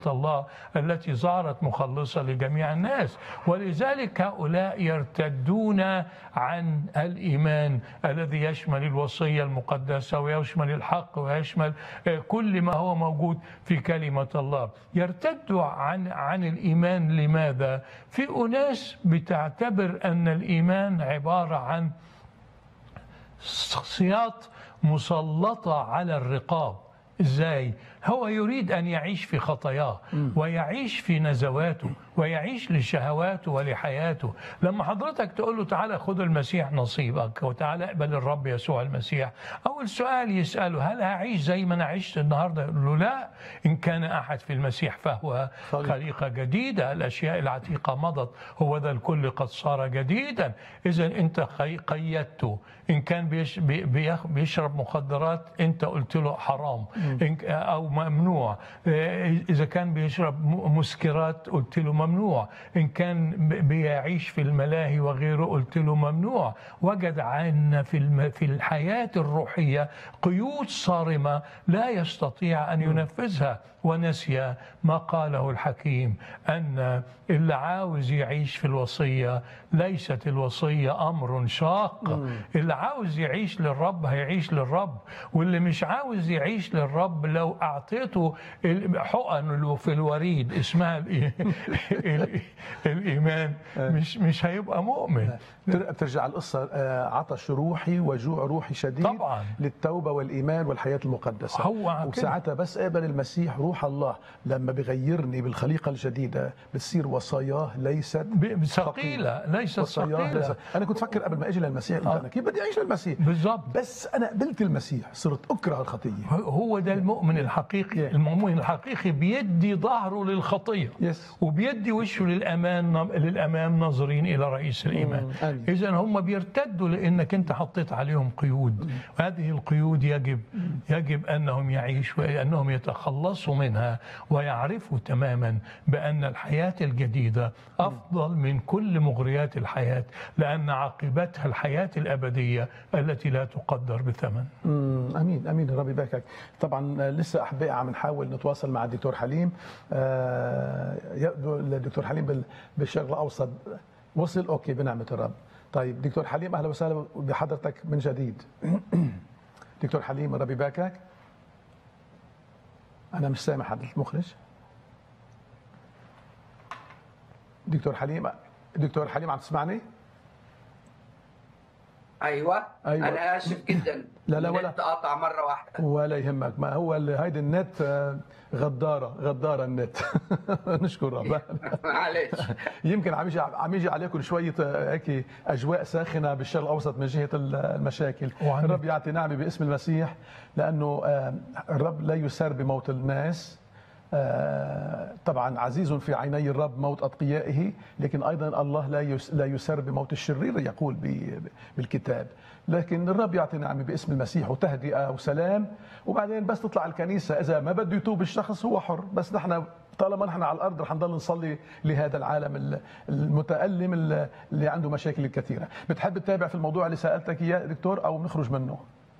الله التي ظهرت مخلصة لجميع الناس ولذلك هؤلاء يرتدون عن الإيمان الذي يشمل الوصية المقدسة ويشمل الحق ويشمل آه، كل ما هو موجود في كلمة الله يرتد عن عن الإيمان لماذا؟ في أناس بتعتبر أن الإيمان عبارة عن سياط مسلطة على الرقاب ازاي هو يريد ان يعيش في خطاياه ويعيش في نزواته ويعيش لشهواته ولحياته لما حضرتك تقول له تعالى خذ المسيح نصيبك وتعالى اقبل الرب يسوع المسيح اول سؤال يساله هل هعيش زي ما انا عشت النهارده يقول له لا ان كان احد في المسيح فهو خليقة. خليقه جديده الاشياء العتيقه مضت هو ذا الكل قد صار جديدا اذا انت خي- قيدته ان كان بيش بي- بيخ- بيشرب مخدرات انت قلت له حرام إن ك- او ممنوع إيه، اذا كان بيشرب م- مسكرات قلت له ممنوع ان كان ب- بيعيش في الملاهي وغيره قلت له ممنوع وجد عنا في الم- في الحياه الروحيه قيود صارمه لا يستطيع ان ينفذها ونسي ما قاله الحكيم ان اللي عاوز يعيش في الوصيه ليست الوصيه امر شاق اللي عاوز يعيش للرب هيعيش للرب واللي مش عاوز يعيش للرب لو اعطيته ال- حقن اللي في الوريد اسمها الإي- ال- الايمان مش مش هيبقى مؤمن تر- بترجع القصة آه، عطش روحي وجوع روحي شديد طبعاً. للتوبة والإيمان والحياة المقدسة هو كده. وساعتها بس قابل المسيح روح الله لما بغيرني بالخليقة الجديدة بتصير وصاياه ليست ب- ثقيله ليست وصاياه ليست ثقيله أنا كنت فكر قبل ما أجي للمسيح قلت أنا كيف بدي أعيش للمسيح بالظبط بس أنا قبلت المسيح صرت أكره الخطية هو ده المؤمن الحقيقي Yeah. المؤمن الحقيقي بيدي ظهره للخطيه يس وبيدي وشه للامام للامام ناظرين الى رئيس الايمان مم. آمين. اذا هم بيرتدوا لانك انت حطيت عليهم قيود وهذه القيود يجب يجب انهم يعيشوا انهم يتخلصوا منها ويعرفوا تماما بان الحياه الجديده افضل من كل مغريات الحياه لان عاقبتها الحياه الابديه التي لا تقدر بثمن مم، امين امين الرب يباركك طبعا آه، لسه احبائي عم نحاول نتواصل مع الدكتور حليم آه، يبدو الدكتور حليم بال- بالشرق الاوسط وصل اوكي بنعمه الرب طيب دكتور حليم اهلا وسهلا بحضرتك من جديد دكتور حليم الرب يباركك انا مش سامع حضرة المخرج دكتور حليم دكتور حليم عم تسمعني ايوه, أيوة. انا اسف جدا لا، لا، ولا. النت قطع مره واحده ولا يهمك ما هو ال- هيدي النت آه، غداره غداره النت نشكر رب معلش يمكن عم يجي عم يجي عليكم شويه آه، هيك اجواء ساخنه بالشرق الاوسط من جهه ال- المشاكل وعن- الرب يعطي نعمه باسم المسيح لانه آه، الرب لا يسر بموت الناس آه، طبعا عزيز في عيني الرب موت اتقيائه لكن ايضا الله لا يس- لا يسر بموت الشرير يقول ب- بالكتاب لكن الرب يعطي نعمه باسم المسيح وتهدئه وسلام وبعدين بس تطلع الكنيسه اذا ما بده يتوب الشخص هو حر بس نحن طالما نحن على الارض رح نضل نصلي لهذا العالم ال- المتالم ال- اللي عنده مشاكل كثيره بتحب تتابع في الموضوع اللي سالتك اياه دكتور او نخرج منه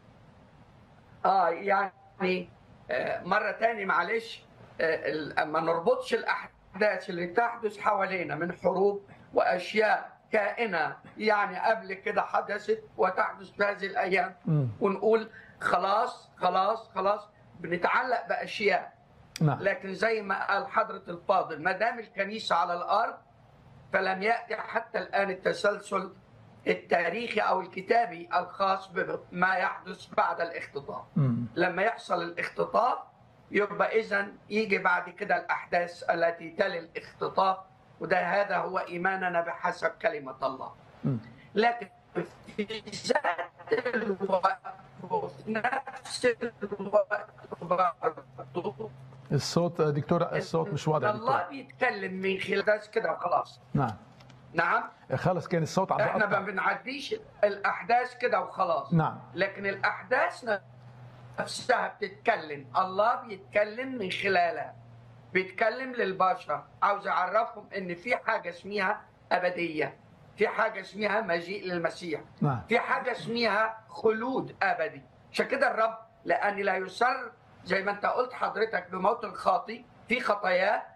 اه يعني آه، مره تاني معلش آه، ال- ما نربطش الاحداث اللي تحدث حوالينا من حروب واشياء كائنه يعني قبل كده حدثت وتحدث في هذه الايام مم. ونقول خلاص خلاص خلاص بنتعلق باشياء نعم لكن زي ما قال حضرة الفاضل ما دام الكنيسة على الأرض فلم يأتي حتى الآن التسلسل التاريخي أو الكتابي الخاص بما يحدث بعد الاختطاف مم. لما يحصل الاختطاف يبقى إذا يجي بعد كده الأحداث التي تلي الاختطاف وده هذا هو إيماننا بحسب كلمة الله مم. لكن في ذات الوقت وفي نفس الوقت برضه الصوت دكتور الصوت مش واضح الله دكتور. بيتكلم من خلال ده كده وخلاص نعم نعم خلص كان الصوت عم احنا ما بقطع. بنعديش الاحداث كده وخلاص نعم لكن الاحداث نفسها بتتكلم الله بيتكلم من خلالها بيتكلم للبشر عاوز اعرفهم ان في حاجه اسمها ابديه في حاجه اسمها مجيء للمسيح نعم في حاجه اسمها خلود ابدي عشان كده الرب لان لا يسر زي ما انت قلت حضرتك بموت الخاطي في خطاياه